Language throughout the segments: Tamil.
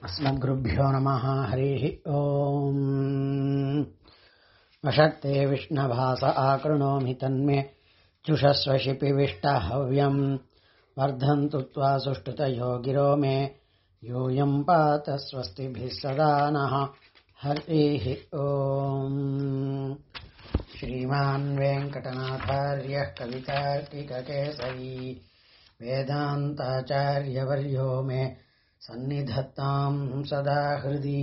अस्मद्गुरुभ्यो नमः हरिः ओम् वषक्ते विष्णभास आकृणोमि तन्मे जुषस्वशिपिविष्टहव्यम् वर्धन्तु त्वा सुष्ठुतयो गिरो मे यूयम् पात स्वस्तिभिः सदा नः हरिः ओम् श्रीमान् वेङ्कटनाथार्यः कवितार्किककेसरी वेदान्ताचार्यवर्यो मे सन्निधत्ताम् सदा हृदि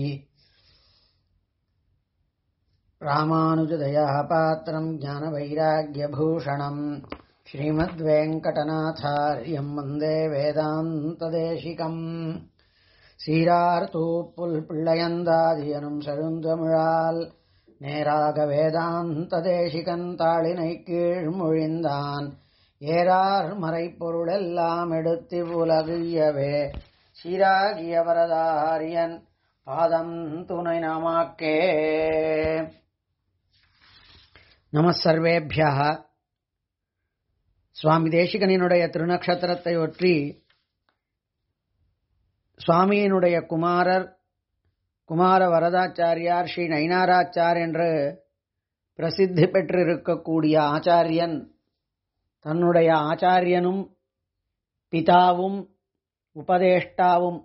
रामानुजदया पात्रम् ज्ञानवैराग्यभूषणम् श्रीमद्वेङ्कटनाथार्यम् वन्दे वेदान्तदेशिकम् சீரார்த்தூப்புல் பிள்ளையந்தாதியனும் செழுந்தமிழால் நேராக வேதாந்த தேசிகன் தாளினை கீழ் மொழிந்தான் ஏறார் மறைப்பொருளெல்லாம் எடுத்து உலகியவே சீராகிய வரதாரியன் பாதம் துணை நாமாக்கே நம சர்வேபியா சுவாமி தேசிகனினுடைய திருநக்ஷத்திரத்தை ஒற்றி சுவாமியினுடைய குமாரர் குமார வரதாச்சாரியார் ஸ்ரீ நயினாராச்சார் என்று பிரசித்தி பெற்றிருக்கக்கூடிய ஆச்சாரியன் தன்னுடைய ஆச்சாரியனும் பிதாவும் உபதேஷ்டாவும்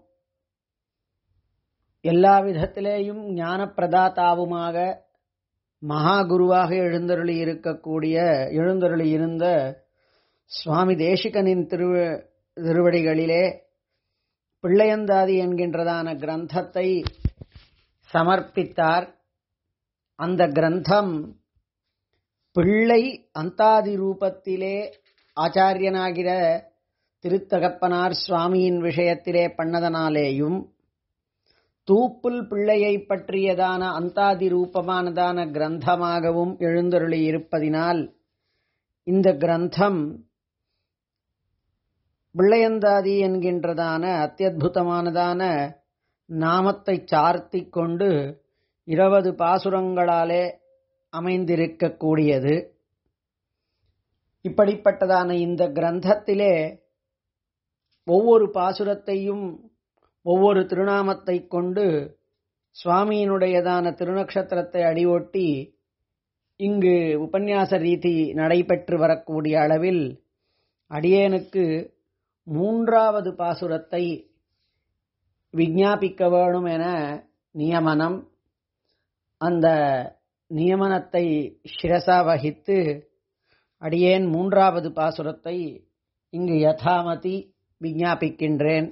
எல்லா விதத்திலேயும் ஞான பிரதாத்தாவுமாக மகா குருவாக எழுந்தருளி இருக்கக்கூடிய எழுந்தருளி இருந்த சுவாமி தேசிகனின் திரு திருவடிகளிலே பிள்ளையந்தாதி என்கின்றதான கிரந்தத்தை சமர்ப்பித்தார் அந்த கிரந்தம் பிள்ளை அந்தாதி ரூபத்திலே ஆச்சாரியனாகிற திருத்தகப்பனார் சுவாமியின் விஷயத்திலே பண்ணதனாலேயும் தூப்புல் பிள்ளையை பற்றியதான அந்தாதி ரூபமானதான கிரந்தமாகவும் எழுந்தருளி இருப்பதினால் இந்த கிரந்தம் பிள்ளையந்தாதி என்கின்றதான அத்தியுதமானதான நாமத்தை சார்த்தி கொண்டு இருபது பாசுரங்களாலே அமைந்திருக்கக்கூடியது இப்படிப்பட்டதான இந்த கிரந்தத்திலே ஒவ்வொரு பாசுரத்தையும் ஒவ்வொரு திருநாமத்தை கொண்டு சுவாமியினுடையதான திருநக்ஷத்திரத்தை அடியொட்டி இங்கு உபன்யாச ரீதி நடைபெற்று வரக்கூடிய அளவில் அடியேனுக்கு மூன்றாவது பாசுரத்தை விஞ்ஞாபிக்க வேணும் என நியமனம் அந்த நியமனத்தை சிரசா வகித்து அடியேன் மூன்றாவது பாசுரத்தை இங்கு யதாமதி விஞ்ஞாபிக்கின்றேன்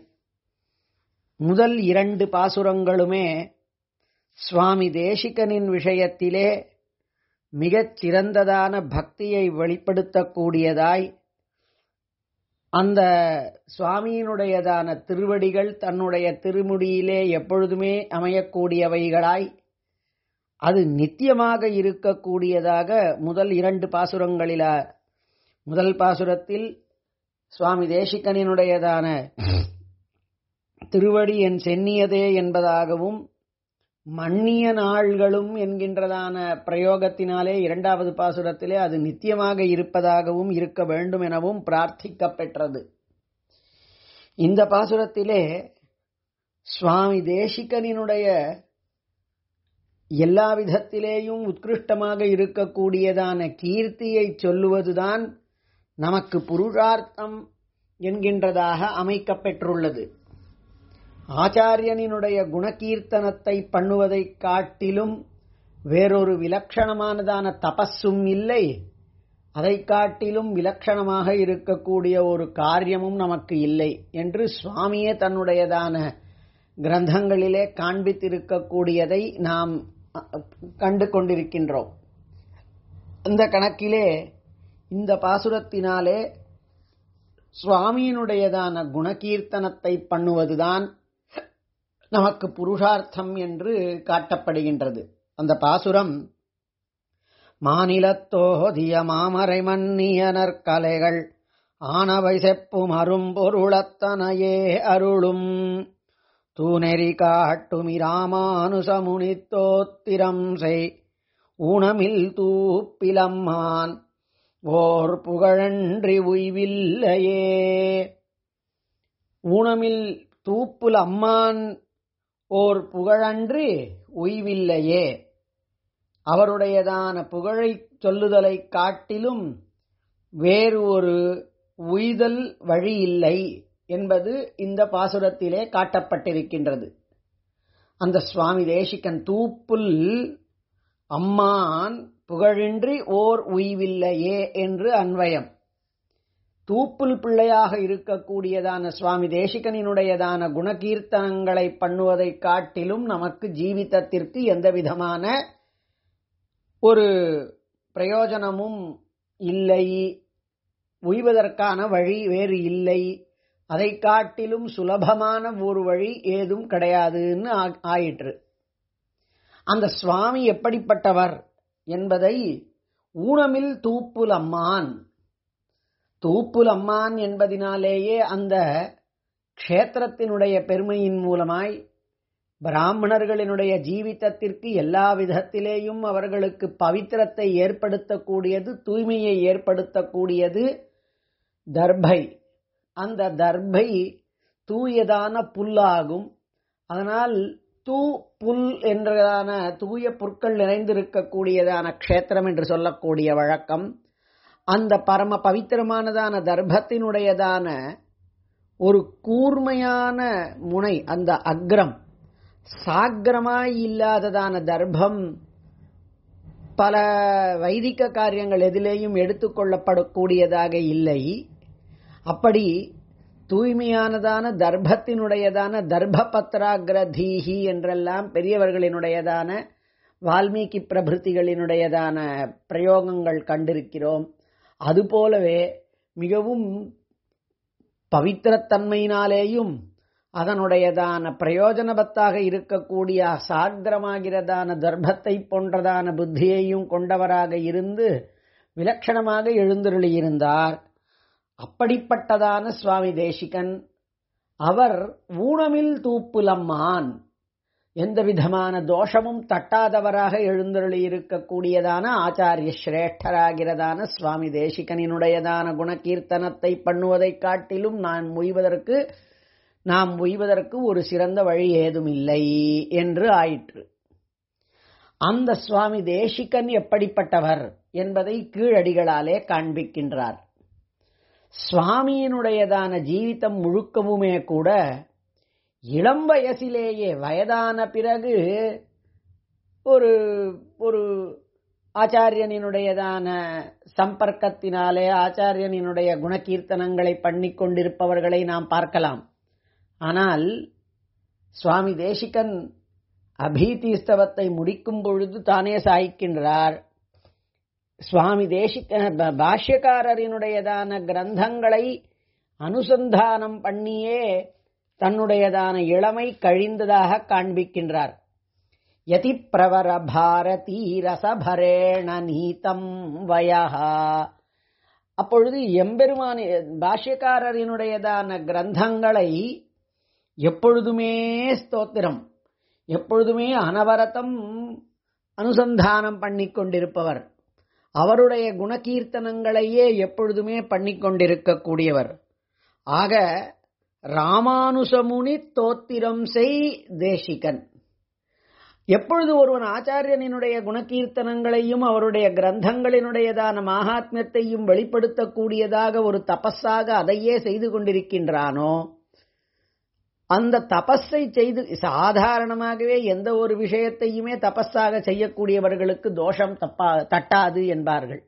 முதல் இரண்டு பாசுரங்களுமே சுவாமி தேசிகனின் விஷயத்திலே மிகச் சிறந்ததான பக்தியை வெளிப்படுத்தக்கூடியதாய் அந்த சுவாமியினுடையதான திருவடிகள் தன்னுடைய திருமுடியிலே எப்பொழுதுமே அமையக்கூடியவைகளாய் அது நித்தியமாக இருக்கக்கூடியதாக முதல் இரண்டு பாசுரங்களில முதல் பாசுரத்தில் சுவாமி தேசிகனினுடையதான திருவடி என் சென்னியதே என்பதாகவும் மன்னிய நாள்களும் என்கின்றதான பிரயோகத்தினாலே இரண்டாவது பாசுரத்திலே அது நித்தியமாக இருப்பதாகவும் இருக்க வேண்டும் எனவும் பிரார்த்திக்கப்பெற்றது இந்த பாசுரத்திலே சுவாமி தேசிகனினுடைய எல்லா விதத்திலேயும் உத்கிருஷ்டமாக இருக்கக்கூடியதான கீர்த்தியை சொல்லுவதுதான் நமக்கு புருஷார்த்தம் என்கின்றதாக அமைக்கப்பெற்றுள்ளது ஆச்சாரியனினுடைய குணகீர்த்தனத்தை பண்ணுவதை காட்டிலும் வேறொரு விலட்சணமானதான தபஸும் இல்லை அதை காட்டிலும் விலட்சணமாக இருக்கக்கூடிய ஒரு காரியமும் நமக்கு இல்லை என்று சுவாமியே தன்னுடையதான கிரந்தங்களிலே காண்பித்திருக்கக்கூடியதை நாம் கண்டு கொண்டிருக்கின்றோம் இந்த கணக்கிலே இந்த பாசுரத்தினாலே சுவாமியினுடையதான குணகீர்த்தனத்தை பண்ணுவதுதான் நமக்கு புருஷார்த்தம் என்று காட்டப்படுகின்றது அந்த பாசுரம் மாநிலத்தோதிய மாமரை மன்னியனர் கலைகள் ஆனவை செப்பும் அரும்பொருளத்தனையே அருளும் தூநெறி காட்டுமி ராமானுசமுனித்தோத்திரம் செய் ஊனமில் தூப்பிலம்மான் ஓர் புகழன்றி உய்வில்லையே ஊனமில் தூப்புல் அம்மான் ஓர் புகழன்று உய்வில்லையே அவருடையதான புகழை சொல்லுதலை காட்டிலும் வேறு ஒரு உய்தல் வழி இல்லை என்பது இந்த பாசுரத்திலே காட்டப்பட்டிருக்கின்றது அந்த சுவாமி தேசிகன் தூப்புல் அம்மான் புகழின்றி ஓர் உய்வில்லையே என்று அன்வயம் தூப்புல் பிள்ளையாக இருக்கக்கூடியதான சுவாமி தேசிகனினுடையதான குணகீர்த்தனங்களை பண்ணுவதை காட்டிலும் நமக்கு ஜீவிதத்திற்கு எந்த விதமான ஒரு பிரயோஜனமும் இல்லை உய்வதற்கான வழி வேறு இல்லை அதை காட்டிலும் சுலபமான ஒரு வழி ஏதும் கிடையாதுன்னு ஆயிற்று அந்த சுவாமி எப்படிப்பட்டவர் என்பதை ஊனமில் தூப்புல் அம்மான் தூப்புல் அம்மான் என்பதினாலேயே அந்த க்ஷேத்திரத்தினுடைய பெருமையின் மூலமாய் பிராமணர்களினுடைய ஜீவிதத்திற்கு எல்லா விதத்திலேயும் அவர்களுக்கு பவித்திரத்தை ஏற்படுத்தக்கூடியது தூய்மையை ஏற்படுத்தக்கூடியது தர்பை அந்த தர்பை தூயதான புல்லாகும் அதனால் தூ புல் என்றதான தூய புற்கள் நிறைந்திருக்கக்கூடியதான க்ஷேத்திரம் என்று சொல்லக்கூடிய வழக்கம் அந்த பரம பவித்திரமானதான தர்பத்தினுடையதான ஒரு கூர்மையான முனை அந்த அக்ரம் சாக்கிரமாய் இல்லாததான தர்ப்பம் பல வைதிக காரியங்கள் எதிலேயும் எடுத்துக்கொள்ளப்படக்கூடியதாக இல்லை அப்படி தூய்மையானதான தர்ப்பத்தினுடையதான தர்ப்ப பத்ராகிரதீஹி என்றெல்லாம் பெரியவர்களினுடையதான வால்மீகி பிரபிருத்திகளினுடையதான பிரயோகங்கள் கண்டிருக்கிறோம் அதுபோலவே மிகவும் பவித்திரத்தன்மையினாலேயும் அதனுடையதான பிரயோஜனபத்தாக இருக்கக்கூடிய சாத்திரமாகிறதான தர்ப்பத்தை போன்றதான புத்தியையும் கொண்டவராக இருந்து விலட்சணமாக எழுந்தருளியிருந்தார் அப்படிப்பட்டதான சுவாமி தேசிகன் அவர் ஊனமில் தூப்புலம்மான் எந்த விதமான தோஷமும் தட்டாதவராக எழுந்தருளி இருக்கக்கூடியதான ஆச்சாரிய சிரேஷ்டராகிறதான சுவாமி தேசிகனினுடையதான குணகீர்த்தனத்தை பண்ணுவதை காட்டிலும் நான் முய்வதற்கு நாம் உய்வதற்கு ஒரு சிறந்த வழி ஏதும் இல்லை என்று ஆயிற்று அந்த சுவாமி தேசிகன் எப்படிப்பட்டவர் என்பதை கீழடிகளாலே காண்பிக்கின்றார் சுவாமியினுடையதான ஜீவிதம் முழுக்கவுமே கூட இளம் வயசிலேயே வயதான பிறகு ஒரு ஒரு ஆச்சாரியனினுடையதான சம்பர்க்கத்தினாலே ஆச்சாரியனினுடைய குணகீர்த்தனங்களை பண்ணி கொண்டிருப்பவர்களை நாம் பார்க்கலாம் ஆனால் சுவாமி தேசிகன் அபீதீஸ்தவத்தை முடிக்கும் பொழுது தானே சாய்க்கின்றார் சுவாமி தேசிக பாஷ்யக்காரரினுடையதான கிரந்தங்களை அனுசந்தானம் பண்ணியே தன்னுடையதான இளமை கழிந்ததாக காண்பிக்கின்றார் யதி பிரவர பாரதி ரசபரேண நீதம் வயஹா அப்பொழுது எம்பெருமான் பாஷ்யக்காரரினுடையதான கிரந்தங்களை எப்பொழுதுமே ஸ்தோத்திரம் எப்பொழுதுமே அனவரதம் அனுசந்தானம் பண்ணி கொண்டிருப்பவர் அவருடைய குணகீர்த்தனங்களையே எப்பொழுதுமே பண்ணிக்கொண்டிருக்கக்கூடியவர் ஆக ராமானுசமுனி தோத்திரம் செய் தேசிகன் எப்பொழுது ஒருவன் ஆச்சாரியனினுடைய குணகீர்த்தனங்களையும் அவருடைய கிரந்தங்களினுடையதான மகாத்மியத்தையும் வெளிப்படுத்தக்கூடியதாக ஒரு தபஸாக அதையே செய்து கொண்டிருக்கின்றானோ அந்த தபஸை செய்து சாதாரணமாகவே எந்த ஒரு விஷயத்தையுமே தபஸாக செய்யக்கூடியவர்களுக்கு தோஷம் தப்பா தட்டாது என்பார்கள்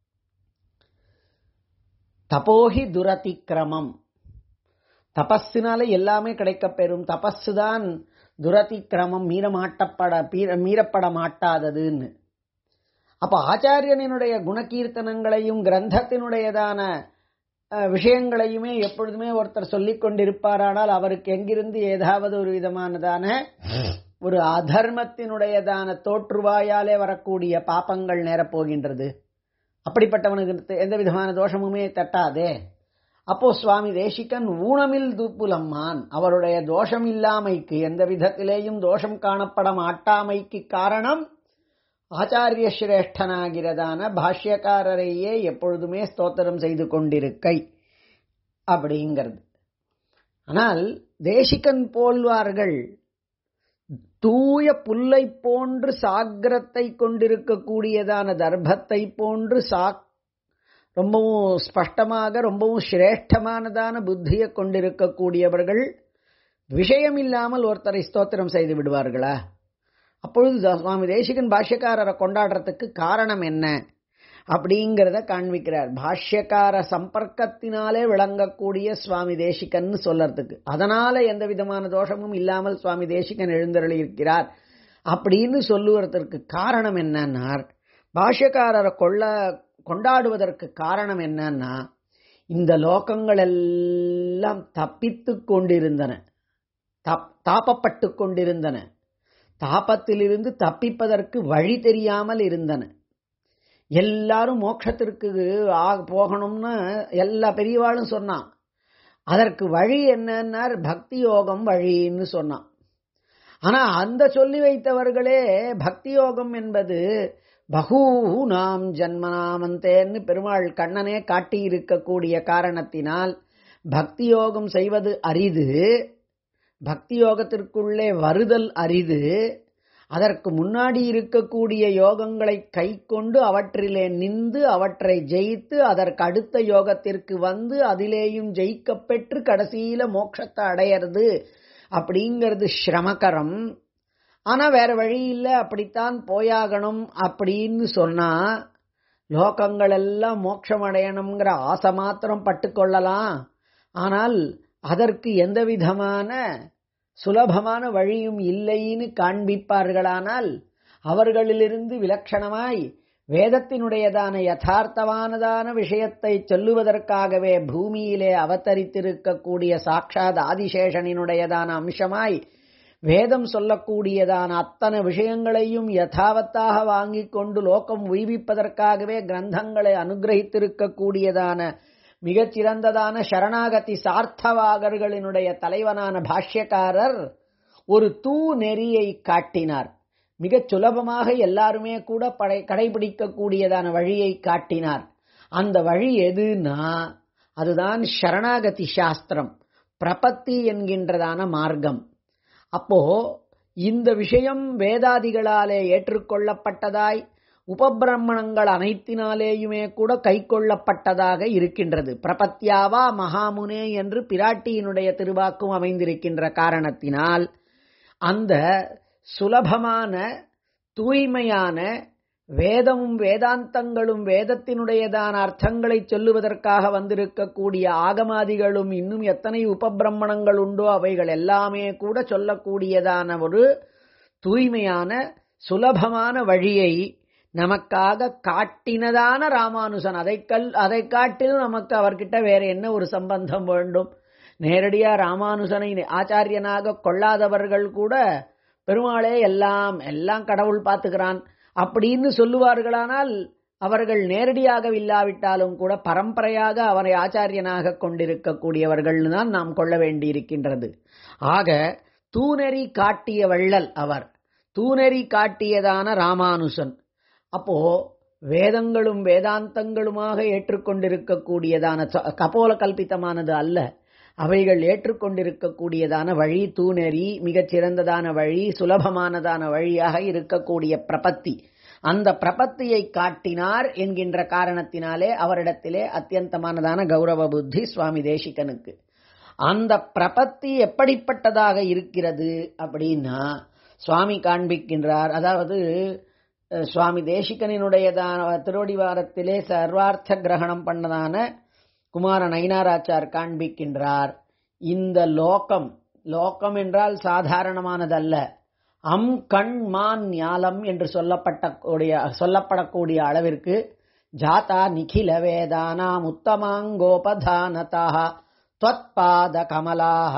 தபோகி துரதிக்கிரமம் தபஸினால எல்லாமே கிடைக்கப்பெறும் தபஸு தான் துரதிக்கிரமம் மீறமாட்டப்பட மீறப்பட மாட்டாததுன்னு அப்ப ஆச்சாரியனினுடைய குணகீர்த்தனங்களையும் கிரந்தத்தினுடையதான விஷயங்களையுமே எப்பொழுதுமே ஒருத்தர் சொல்லிக் கொண்டிருப்பாரானால் அவருக்கு எங்கிருந்து ஏதாவது ஒரு விதமானதான ஒரு அதர்மத்தினுடையதான தோற்றுவாயாலே வரக்கூடிய பாப்பங்கள் நேரப்போகின்றது அப்படிப்பட்டவனுக்கு எந்த விதமான தோஷமுமே தட்டாதே அப்போ சுவாமி தேசிகன் ஊனமில் தூப்புலம்மான் அவருடைய தோஷம் இல்லாமைக்கு எந்த விதத்திலேயும் தோஷம் காணப்பட மாட்டாமைக்கு காரணம் ஆச்சாரிய சிரேஷ்டனாகிறதான பாஷ்யக்காரரையே எப்பொழுதுமே ஸ்தோத்திரம் செய்து கொண்டிருக்கை அப்படிங்கிறது ஆனால் தேசிகன் போல்வார்கள் தூய புல்லை போன்று சாக்கிரத்தை கொண்டிருக்கக்கூடியதான தர்ப்பத்தை போன்று சாக் ரொம்பவும் ஸ்பஷ்டமாக ரொம்பவும் சிரேஷ்டமானதான புத்தியை கொண்டிருக்கக்கூடியவர்கள் விஷயம் இல்லாமல் ஒருத்தரை ஸ்தோத்திரம் செய்து விடுவார்களா அப்பொழுது சுவாமி தேசிகன் பாஷ்யக்காரரை கொண்டாடுறதுக்கு காரணம் என்ன அப்படிங்கிறத காண்பிக்கிறார் பாஷ்யக்கார சம்பர்க்கத்தினாலே விளங்கக்கூடிய சுவாமி தேசிகன் சொல்லறதுக்கு அதனால எந்த விதமான தோஷமும் இல்லாமல் சுவாமி தேசிகன் எழுந்தருளி இருக்கிறார் அப்படின்னு சொல்லுவதற்கு காரணம் என்னன்னார் பாஷ்யக்காரரை கொள்ள கொண்டாடுவதற்கு காரணம் என்னன்னா இந்த லோகங்கள் எல்லாம் தப்பித்து கொண்டிருந்தன தாப்பப்பட்டு கொண்டிருந்தன தாபத்திலிருந்து தப்பிப்பதற்கு வழி தெரியாமல் இருந்தன எல்லாரும் மோட்சத்திற்கு போகணும்னு எல்லா பெரியவாளும் சொன்னான் அதற்கு வழி என்னன்னார் பக்தி யோகம் வழின்னு சொன்னான் ஆனா அந்த சொல்லி வைத்தவர்களே பக்தி யோகம் என்பது பகூ நாம் ஜன்மனாமந்தேன்னு பெருமாள் கண்ணனே காட்டி இருக்கக்கூடிய காரணத்தினால் பக்தி யோகம் செய்வது அரிது பக்தி யோகத்திற்குள்ளே வருதல் அரிது அதற்கு முன்னாடி இருக்கக்கூடிய யோகங்களை கை கொண்டு அவற்றிலே நின்று அவற்றை ஜெயித்து அதற்கு அடுத்த யோகத்திற்கு வந்து அதிலேயும் ஜெயிக்க பெற்று கடைசியில மோட்சத்தை அடையிறது அப்படிங்கிறது சிரமகரம் ஆனா வேற வழி இல்லை அப்படித்தான் போயாகணும் அப்படின்னு சொன்னா லோகங்கள் எல்லாம் மோட்சம் அடையணுங்கிற ஆசை மாத்திரம் பட்டுக்கொள்ளலாம் ஆனால் அதற்கு எந்த விதமான சுலபமான வழியும் இல்லைன்னு காண்பிப்பார்களானால் அவர்களிலிருந்து விலட்சணமாய் வேதத்தினுடையதான யதார்த்தமானதான விஷயத்தை சொல்லுவதற்காகவே பூமியிலே அவதரித்திருக்கக்கூடிய சாட்சாத் ஆதிசேஷனினுடையதான அம்சமாய் வேதம் சொல்லக்கூடியதான அத்தனை விஷயங்களையும் யதாவத்தாக வாங்கிக் கொண்டு லோகம் உய்விப்பதற்காகவே கிரந்தங்களை அனுகிரகித்திருக்கக்கூடியதான மிகச்சிறந்ததான சரணாகதி சார்த்தவாகர்களினுடைய தலைவனான பாஷ்யக்காரர் ஒரு தூ நெறியை காட்டினார் மிகச் சுலபமாக எல்லாருமே கூட படை கடைபிடிக்கக்கூடியதான வழியை காட்டினார் அந்த வழி எதுனா அதுதான் சரணாகதி சாஸ்திரம் பிரபத்தி என்கின்றதான மார்க்கம் அப்போ இந்த விஷயம் வேதாதிகளாலே ஏற்றுக்கொள்ளப்பட்டதாய் உபபிரமணங்கள் அனைத்தினாலேயுமே கூட கை கொள்ளப்பட்டதாக இருக்கின்றது பிரபத்யாவா மகாமுனே என்று பிராட்டியினுடைய திருவாக்கும் அமைந்திருக்கின்ற காரணத்தினால் அந்த சுலபமான தூய்மையான வேதமும் வேதாந்தங்களும் வேதத்தினுடையதான அர்த்தங்களை சொல்லுவதற்காக வந்திருக்கக்கூடிய ஆகமாதிகளும் இன்னும் எத்தனை உபபிரமணங்கள் உண்டோ அவைகள் எல்லாமே கூட சொல்லக்கூடியதான ஒரு தூய்மையான சுலபமான வழியை நமக்காக காட்டினதான ராமானுசன் அதை கல் அதை காட்டிலும் நமக்கு அவர்கிட்ட வேற என்ன ஒரு சம்பந்தம் வேண்டும் நேரடியா ராமானுசனை ஆச்சாரியனாக கொள்ளாதவர்கள் கூட பெருமாளே எல்லாம் எல்லாம் கடவுள் பார்த்துக்கிறான் அப்படின்னு சொல்லுவார்களானால் அவர்கள் நேரடியாக இல்லாவிட்டாலும் கூட பரம்பரையாக அவரை ஆச்சாரியனாக கொண்டிருக்கக்கூடியவர்கள் தான் நாம் கொள்ள வேண்டியிருக்கின்றது ஆக தூநெறி காட்டிய வள்ளல் அவர் தூநெறி காட்டியதான ராமானுசன் அப்போ வேதங்களும் வேதாந்தங்களுமாக ஏற்றுக்கொண்டிருக்கக்கூடியதான கபோல கல்பித்தமானது அல்ல அவைகள் ஏற்றுக்கொண்டிருக்கக்கூடியதான வழி தூணெறி மிகச் சிறந்ததான வழி சுலபமானதான வழியாக இருக்கக்கூடிய பிரபத்தி அந்த பிரபத்தியை காட்டினார் என்கின்ற காரணத்தினாலே அவரிடத்திலே அத்தியந்தமானதான கௌரவ புத்தி சுவாமி தேசிகனுக்கு அந்த பிரபத்தி எப்படிப்பட்டதாக இருக்கிறது அப்படின்னா சுவாமி காண்பிக்கின்றார் அதாவது சுவாமி தேசிகனினுடையதான திருவடிவாரத்திலே சர்வார்த்த கிரகணம் பண்ணதான குமார நயினாராச்சார் காண்பிக்கின்றார் இந்த லோகம் லோகம் என்றால் சாதாரணமானதல்ல அம் கண் மான் ஞாலம் என்று சொல்லப்பட்ட சொல்லப்படக்கூடிய அளவிற்கு ஜாதா நிகில வேதானாம் உத்தமாங்கோபதானதா त्वत्पाद कमलाः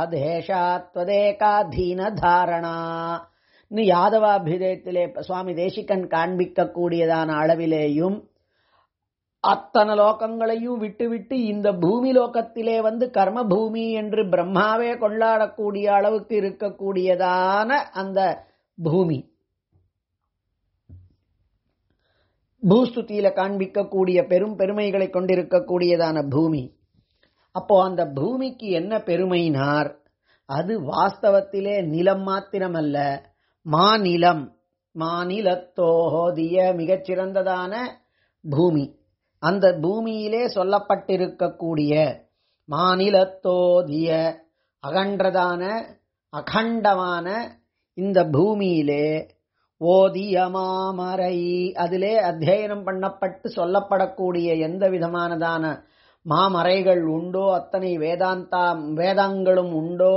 தேசாத்வதேகாதீன தாரணா யாதவாபிதயத்திலே சுவாமி தேசிகன் காண்பிக்கக்கூடியதான அளவிலேயும் அத்தனை லோகங்களையும் விட்டுவிட்டு இந்த பூமி லோகத்திலே வந்து கர்ம பூமி என்று பிரம்மாவே கொண்டாடக்கூடிய அளவுக்கு இருக்கக்கூடியதான அந்த பூமி பூஸ்துதியில காண்பிக்கக்கூடிய பெரும் பெருமைகளை கொண்டிருக்கக்கூடியதான பூமி அப்போ அந்த பூமிக்கு என்ன பெருமைனார் அது வாஸ்தவத்திலே நிலம் மாத்திரமல்ல மாநிலம் மாநிலத்தோதிய மிகச்சிறந்ததான பூமி அந்த பூமியிலே சொல்லப்பட்டிருக்கக்கூடிய மாநிலத்தோதிய அகன்றதான அகண்டமான இந்த பூமியிலே ஓதிய மாமரை அதிலே அத்தியனம் பண்ணப்பட்டு சொல்லப்படக்கூடிய எந்த விதமானதான மாமறைகள் உண்டோ அத்தனை வேதாந்தா வேதங்களும் உண்டோ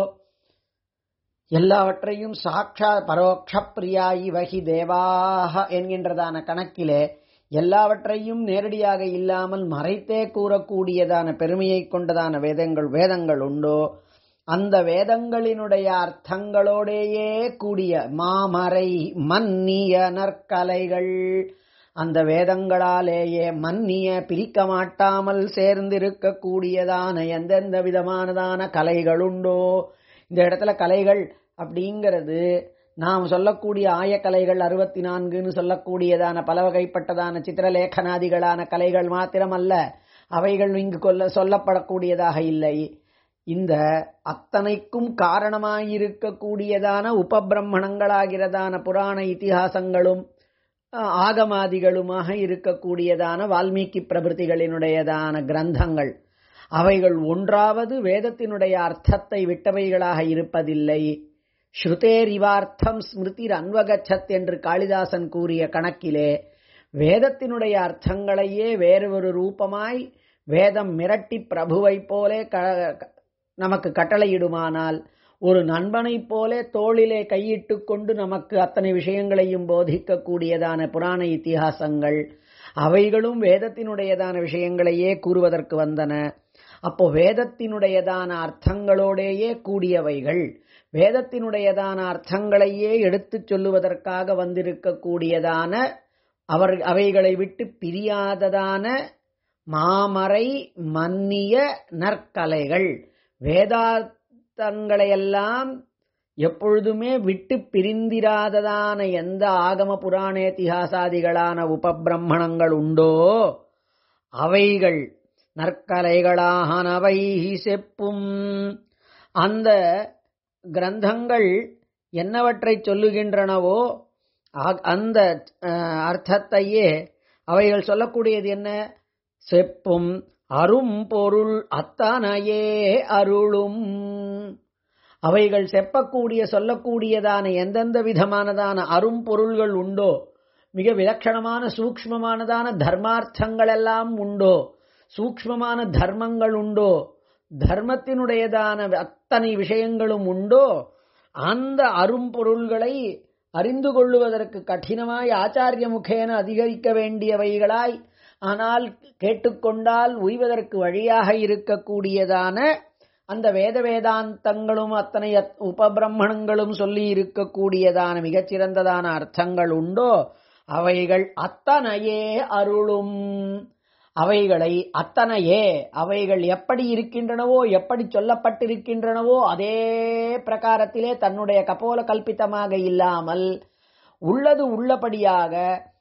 எல்லாவற்றையும் சாட்சா பரோட்ச பிரியாயி வகி தேவாக என்கின்றதான கணக்கிலே எல்லாவற்றையும் நேரடியாக இல்லாமல் மறைத்தே கூறக்கூடியதான பெருமையை கொண்டதான வேதங்கள் வேதங்கள் உண்டோ அந்த வேதங்களினுடைய அர்த்தங்களோடேயே கூடிய மாமறை மன்னிய நற்கலைகள் அந்த வேதங்களாலேயே மன்னிய பிரிக்க மாட்டாமல் சேர்ந்திருக்க கூடியதான எந்தெந்த விதமானதான கலைகள் உண்டோ இந்த இடத்துல கலைகள் அப்படிங்கிறது நாம் சொல்லக்கூடிய ஆயக்கலைகள் அறுபத்தி நான்குன்னு சொல்லக்கூடியதான பல வகைப்பட்டதான சித்திரலேಖனாதிகளான கலைகள் மாத்திரமல்ல அவைகள் இங்கு கொல்ல சொல்லப்படக்கூடியதாக இல்லை இந்த அத்தனைக்கும் காரணமாயிருக்கக்கூடியதான உபபிரம்மணங்களாகிறதான புராண இதிகாசங்களும் ஆகமாதிகளுமாக இருக்கக்கூடியதான வால்மீகி பிரபிருத்திகளினுடையதான கிரந்தங்கள் அவைகள் ஒன்றாவது வேதத்தினுடைய அர்த்தத்தை விட்டவைகளாக இருப்பதில்லை ஸ்ருதேரிவார்த்தம் ஸ்மிருதிர் அன்வகச்சத் என்று காளிதாசன் கூறிய கணக்கிலே வேதத்தினுடைய அர்த்தங்களையே வேறு ஒரு ரூபமாய் வேதம் மிரட்டி பிரபுவை போலே நமக்கு கட்டளையிடுமானால் ஒரு நண்பனைப் போலே தோளிலே கையிட்டு கொண்டு நமக்கு அத்தனை விஷயங்களையும் போதிக்கக்கூடியதான புராண இத்திஹாசங்கள் அவைகளும் வேதத்தினுடையதான விஷயங்களையே கூறுவதற்கு வந்தன அப்போ வேதத்தினுடையதான அர்த்தங்களோடேயே கூடியவைகள் வேதத்தினுடையதான அர்த்தங்களையே எடுத்துச் சொல்லுவதற்காக வந்திருக்கக்கூடியதான அவர் அவைகளை விட்டு பிரியாததான மாமறை மன்னிய நற்கலைகள் வேதாந்தங்களையெல்லாம் எப்பொழுதுமே விட்டு பிரிந்திராததான எந்த ஆகம புராணேதிகாசாதிகளான உபபிரம்மணங்கள் உண்டோ அவைகள் நற்கலைகளாகனவை செப்பும் அந்த கிரந்தங்கள் என்னவற்றை சொல்லுகின்றனவோ அந்த அர்த்தத்தையே அவைகள் சொல்லக்கூடியது என்ன செப்பும் அரும் பொருள் அத்தனையே அருளும் அவைகள் செப்பக்கூடிய சொல்லக்கூடியதான எந்தெந்த விதமானதான அரும் பொருள்கள் உண்டோ மிக விலட்சணமான சூக்மமானதான தர்மார்த்தங்கள் எல்லாம் உண்டோ சூக்மமான தர்மங்கள் உண்டோ தர்மத்தினுடையதான அத்தனை விஷயங்களும் உண்டோ அந்த அரும்பொருள்களை அறிந்து கொள்ளுவதற்கு கடினமாய் ஆச்சாரிய முகேன அதிகரிக்க வேண்டியவைகளாய் ஆனால் கேட்டுக்கொண்டால் உய்வதற்கு வழியாக இருக்கக்கூடியதான அந்த வேத வேதாந்தங்களும் அத்தனை உபபிரம்மணங்களும் சொல்லி இருக்கக்கூடியதான மிகச்சிறந்ததான அர்த்தங்கள் உண்டோ அவைகள் அத்தனையே அருளும் அவைகளை அத்தனையே அவைகள் எப்படி இருக்கின்றனவோ எப்படி சொல்லப்பட்டிருக்கின்றனவோ அதே பிரகாரத்திலே தன்னுடைய கபோல கல்பித்தமாக இல்லாமல் உள்ளது உள்ளபடியாக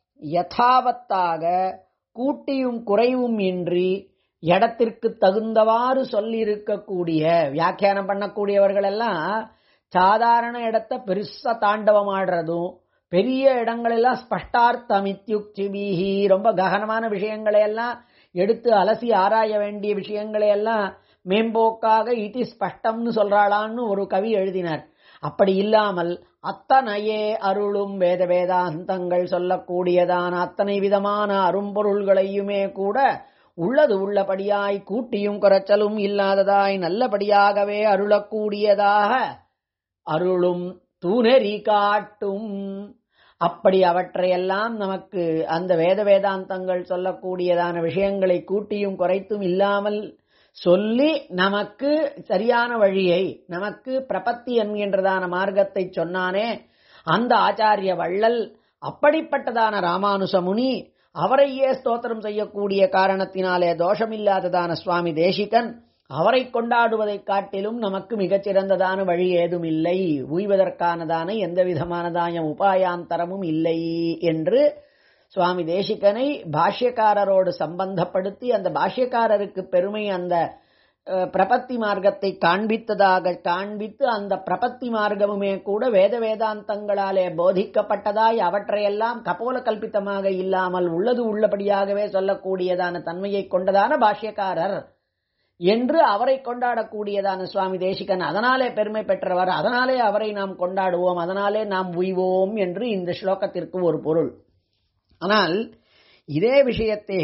யதாவத்தாக கூட்டியும் குறைவும் இன்றி இடத்திற்கு தகுந்தவாறு சொல்லியிருக்கக்கூடிய வியாக்கியானம் பண்ணக்கூடியவர்கள் எல்லாம் சாதாரண இடத்த பெருசா தாண்டவம் ஆடுறதும் பெரிய இடங்களெல்லாம் ஸ்பஷ்டார்த்தமித்யுக்திபிஹி ரொம்ப ககனமான விஷயங்களை எல்லாம் எடுத்து அலசி ஆராய வேண்டிய விஷயங்களை எல்லாம் மேம்போக்காக இதி ஸ்பஷ்டம்னு சொல்றாளான்னு ஒரு கவி எழுதினார் அப்படி இல்லாமல் அத்தனையே அருளும் வேத வேதாந்தங்கள் சொல்லக்கூடியதான அத்தனை விதமான அரும்பொருள்களையுமே கூட உள்ளது உள்ளபடியாய் கூட்டியும் குறைச்சலும் இல்லாததாய் நல்லபடியாகவே அருளக்கூடியதாக அருளும் தூணெறி காட்டும் அப்படி அவற்றையெல்லாம் நமக்கு அந்த வேத வேதாந்தங்கள் சொல்லக்கூடியதான விஷயங்களை கூட்டியும் குறைத்தும் இல்லாமல் சொல்லி நமக்கு சரியான வழியை நமக்கு பிரபத்தி என்கின்றதான மார்க்கத்தை சொன்னானே அந்த ஆச்சாரிய வள்ளல் அப்படிப்பட்டதான ராமானுச முனி அவரையே ஸ்தோத்திரம் செய்யக்கூடிய காரணத்தினாலே தோஷமில்லாததான சுவாமி தேசிகன் அவரை கொண்டாடுவதைக் காட்டிலும் நமக்கு மிகச்சிறந்ததான வழி ஏதும் இல்லை உய்வதற்கானதான எந்த விதமானதான உபாயாந்தரமும் இல்லை என்று சுவாமி தேசிகனை பாஷ்யக்காரரோடு சம்பந்தப்படுத்தி அந்த பாஷ்யக்காரருக்கு பெருமை அந்த அஹ், பிரபத்தி மார்க்கத்தை காண்பித்ததாக காண்பித்து அந்த பிரபத்தி மார்க்கமுமே கூட வேத வேதாந்தங்களாலே போதிக்கப்பட்டதாய் அவற்றையெல்லாம் கபோல கல்பித்தமாக இல்லாமல் உள்ளது உள்ளபடியாகவே சொல்லக்கூடியதான தன்மையை கொண்டதான பாஷ்யக்காரர் என்று அவரை கொண்டாடக்கூடியதான சுவாமி தேசிகன் அதனாலே பெருமை பெற்றவர் அதனாலே அவரை நாம் கொண்டாடுவோம் அதனாலே நாம் உய்வோம் என்று இந்த ஸ்லோகத்திற்கு ஒரு பொருள் ஆனால் இதே விஷயத்தை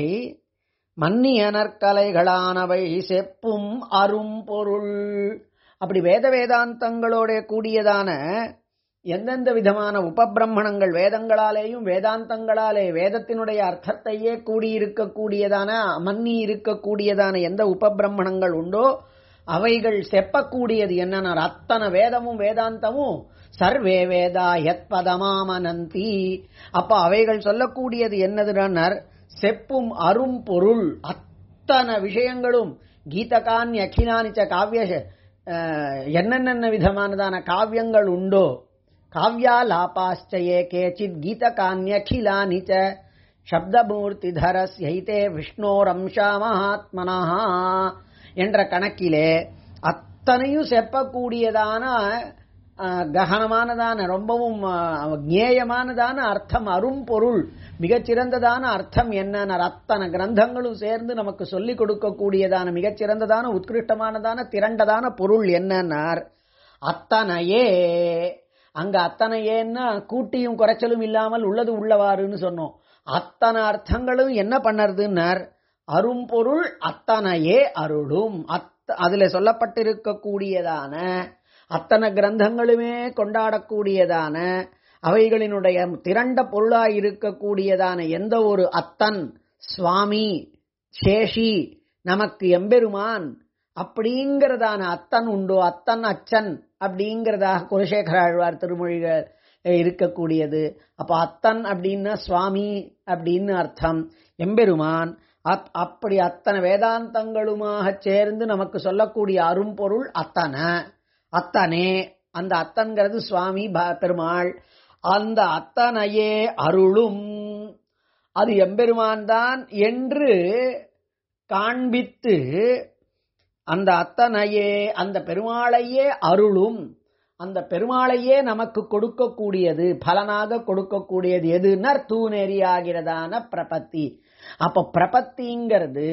மன்னியனற்கலைகளானவை செப்பும் அரும் பொருள் அப்படி வேத வேதாந்தங்களோட கூடியதான எந்தெந்த விதமான உபபிரம்மணங்கள் வேதங்களாலேயும் வேதாந்தங்களாலே வேதத்தினுடைய அர்த்தத்தையே கூடியிருக்கக்கூடியதான மன்னி இருக்கக்கூடியதான எந்த உபபிரம்மணங்கள் உண்டோ அவைகள் செப்பக்கூடியது என்னன்னா அத்தனை வேதமும் வேதாந்தமும் சர்வே வேதா யத் பதமாமனந்தி அப்ப அவைகள் சொல்லக்கூடியது என்னதுன்னர் செப்பும் அரும் பொருள் அத்தனை விஷயங்களும் கீதகான் அகிலானிச்ச காவிய அஹ், என்னென்ன விதமானதான காவியங்கள் உண்டோ காவ்யாலாபாச்சயே கேச்சித் கீதகான்யகிலானி ச சப்தமூர்த்திதரஸ்யைதே விஷ்ணோரம்சா மகாத்மனா என்ற கணக்கிலே அத்தனையும் செப்பக்கூடியதான அஹ், ககனமானதான ரொம்பவும் அஹ், ஞேயமானதான அர்த்தம் அரும்பொருள் மிகச்சிறந்ததான அர்த்தம் என்ன அத்தனை கிரந்தங்களும் சேர்ந்து நமக்கு சொல்லிக் கொடுக்கக்கூடியதான மிகச்சிறந்ததான உத்கிருஷ்டமானதான திரண்டதான பொருள் என்னன்னார் அத்தனையே அங்க அத்தனையேன்னா கூட்டியும் குறைச்சலும் இல்லாமல் உள்ளது உள்ளவாறுன்னு சொன்னோம் அத்தனை அர்த்தங்களும் என்ன பண்ணறதுன்னார் அரும்பொருள் அத்தனையே அருளும் அத்த அதுல சொல்லப்பட்டிருக்கக்கூடியதான அத்தனை கிரந்தங்களுமே கொண்டாடக்கூடியதான அவைகளினுடைய திரண்ட பொருளாய் இருக்கக்கூடியதான எந்த ஒரு அத்தன் சுவாமி சேஷி நமக்கு எம்பெருமான் அப்படிங்கிறதான அத்தன் உண்டோ அத்தன் அச்சன் அப்படிங்கிறதாக குலசேகர ஆழ்வார் திருமொழிகள் இருக்கக்கூடியது அப்ப அத்தன் அப்படின்னா சுவாமி அப்படின்னு அர்த்தம் எம்பெருமான் அத்- அப்படி அத்தனை வேதாந்தங்களுமாக சேர்ந்து நமக்கு சொல்லக்கூடிய அரும்பொருள் அத்தனை அத்தனே அந்த அத்தன்கிறது சுவாமி ப- பெருமாள் அந்த அத்தனையே அருளும் அது எம்பெருமான் தான் என்று காண்பித்து அந்த அத்தனையே அந்த பெருமாளையே அருளும் அந்த பெருமாளையே நமக்கு கொடுக்கக்கூடியது பலனாக கொடுக்கக்கூடியது எதுனர் தூநெறியாகிறதான பிரபத்தி அப்ப பிரபத்திங்கிறது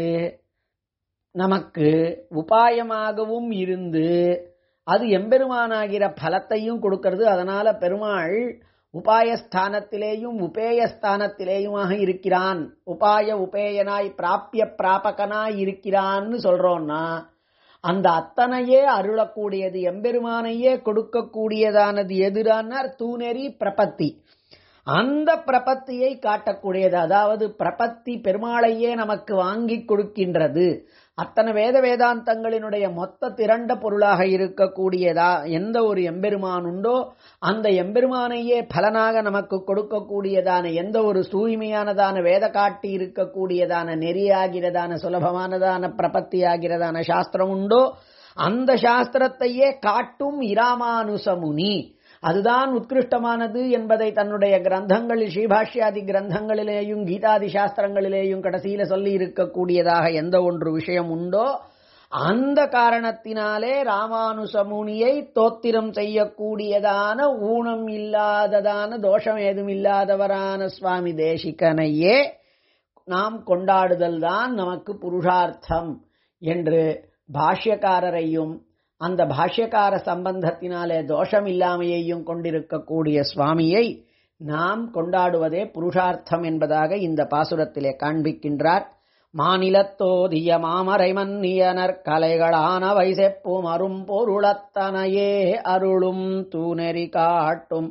நமக்கு உபாயமாகவும் இருந்து அது எம்பெருமானாகிற பலத்தையும் கொடுக்கிறது அதனால பெருமாள் உபாயஸ்தானத்திலேயும் உபேயஸ்தானத்திலேயுமாக இருக்கிறான் உபாய உபேயனாய் பிராப்பிய பிராபகனாய் இருக்கிறான்னு சொல்றோம்னா அந்த அத்தனையே அருளக்கூடியது எம்பெருமானையே கொடுக்கக்கூடியதானது எதிரானார் தூநெறி பிரபத்தி அந்த பிரபத்தியை காட்டக்கூடியது அதாவது பிரபத்தி பெருமாளையே நமக்கு வாங்கி கொடுக்கின்றது அத்தனை வேத வேதாந்தங்களினுடைய மொத்த திரண்ட பொருளாக இருக்கக்கூடியதா எந்த ஒரு எம்பெருமான் உண்டோ அந்த எம்பெருமானையே பலனாக நமக்கு கொடுக்கக்கூடியதான எந்த ஒரு தூய்மையானதான வேத காட்டி இருக்கக்கூடியதான நெறியாகிறதான சுலபமானதான பிரபத்தி ஆகிறதான சாஸ்திரம் உண்டோ அந்த சாஸ்திரத்தையே காட்டும் இராமானுசமுனி அதுதான் உத்கிருஷ்டமானது என்பதை தன்னுடைய கிரந்தங்களில் ஸ்ரீபாஷ்யாதி கிரந்தங்களிலேயும் கீதாதி சாஸ்திரங்களிலேயும் கடைசியில சொல்லி இருக்கக்கூடியதாக எந்த ஒன்று விஷயம் உண்டோ அந்த காரணத்தினாலே ராமானுசமுனியை தோத்திரம் செய்யக்கூடியதான ஊனம் இல்லாததான தோஷம் ஏதும் இல்லாதவரான சுவாமி தேசிகனையே நாம் கொண்டாடுதல் தான் நமக்கு புருஷார்த்தம் என்று பாஷ்யக்காரரையும் அந்த பாஷ்யக்கார சம்பந்தத்தினாலே தோஷம் இல்லாமையையும் கொண்டிருக்கக்கூடிய சுவாமியை நாம் கொண்டாடுவதே புருஷார்த்தம் என்பதாக இந்த பாசுரத்திலே காண்பிக்கின்றார் மாநிலத்தோதிய மாமரை மன்னியனர் கலைகளான வைசெப்பும் அரும் பொருளத்தனையே அருளும் தூநெறி காட்டும்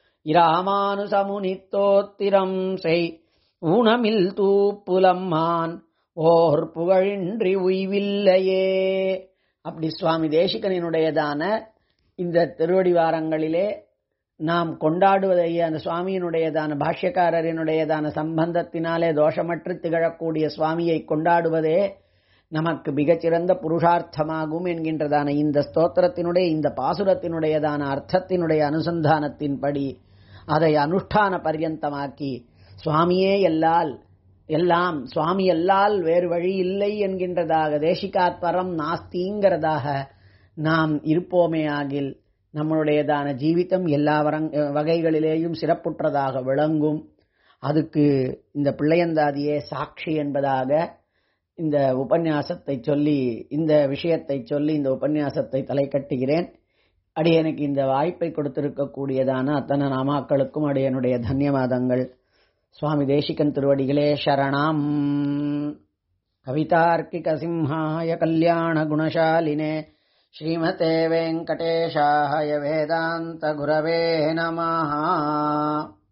இராமானுசமுனித்தோத்திரம் செய் ஊனமில் தூப்புலம்மான் ஓர் புகழின்றி உய்வில்லையே அப்படி சுவாமி தேசிகனினுடையதான இந்த திருவடிவாரங்களிலே நாம் கொண்டாடுவதை அந்த சுவாமியினுடையதான பாஷ்யக்காரரினுடையதான சம்பந்தத்தினாலே தோஷமற்று திகழக்கூடிய சுவாமியை கொண்டாடுவதே நமக்கு மிகச்சிறந்த புருஷார்த்தமாகும் என்கின்றதான இந்த ஸ்தோத்திரத்தினுடைய இந்த பாசுரத்தினுடையதான அர்த்தத்தினுடைய அனுசந்தானத்தின்படி அதை அனுஷ்டான பர்யந்தமாக்கி சுவாமியே எல்லால் எல்லாம் சுவாமி அல்லால் வேறு வழி இல்லை என்கின்றதாக தேசிகாத்பரம் நாஸ்திங்கிறதாக நாம் இருப்போமே ஆகில் நம்மளுடையதான ஜீவிதம் எல்லா வரங் வகைகளிலேயும் சிறப்புற்றதாக விளங்கும் அதுக்கு இந்த பிள்ளையந்தாதியே சாட்சி என்பதாக இந்த உபன்யாசத்தை சொல்லி இந்த விஷயத்தை சொல்லி இந்த உபன்யாசத்தை தலை கட்டுகிறேன் அடியனுக்கு இந்த வாய்ப்பை கொடுத்திருக்கக்கூடியதான அத்தனை நாமாக்களுக்கும் அடியனுடைய தன்யவாதங்கள் சுவாமி தேசிகன் திருவடிகளே சரணம் கவிதார்க்கிக சிம்ஹாய கல்யாண குணசாலினே ஸ்ரீமதே வெங்கடேஷாய வேதாந்த குரவே நமஹா